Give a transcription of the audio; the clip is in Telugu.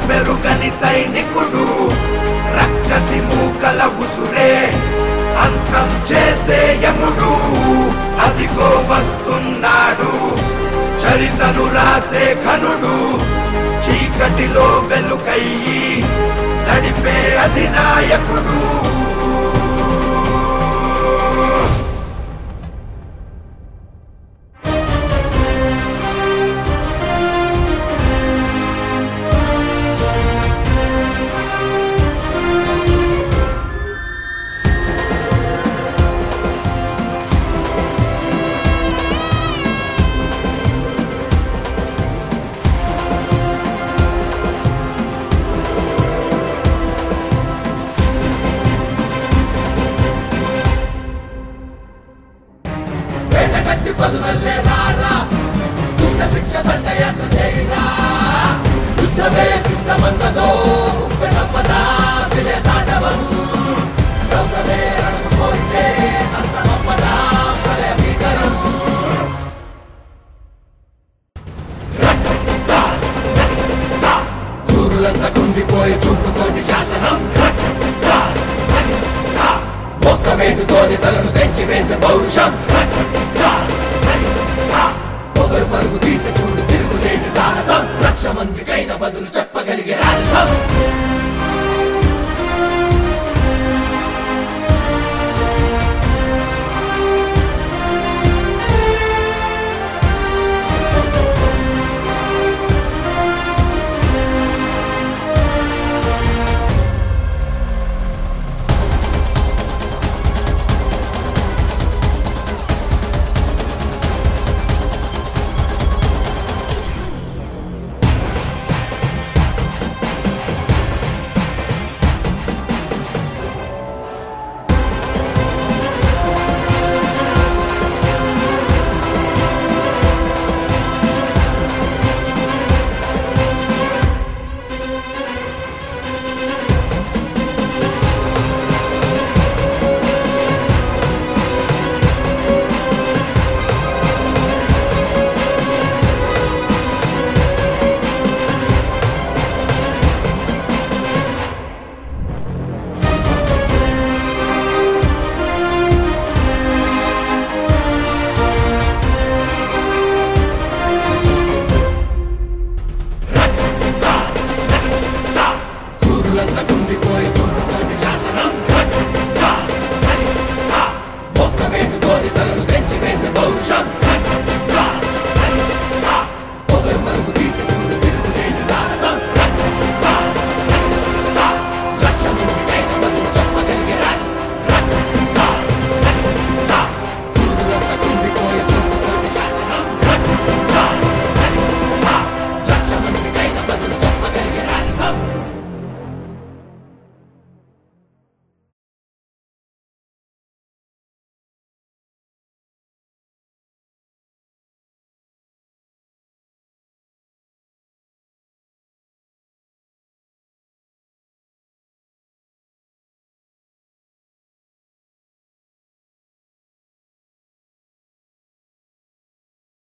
పెరుగని సైనికుడు రక్కసి మూకల ఉసురే అంతం చేసే యముడు అదిగో వస్తున్నాడు చరితను రాసే ఘనుడు చీకటిలో వెలుకయ్యి నడిపే అధినాయకుడు వేటగట్టి పదునల్లే రారా దుష్ట శిక్ష దండయాత్ర చేయరా యుద్ధమే సిద్ధమన్నదో ఉప్పె తప్పదా విలే తాండవం లోకమే రణము కోరితే అంతమప్పదా ప్రళయ భీకరం కూరులంతా కుంగిపోయి చూపుతోటి శాసనం ఒక్క వేటుతోని తలను తెంచి వేసే పౌరుషం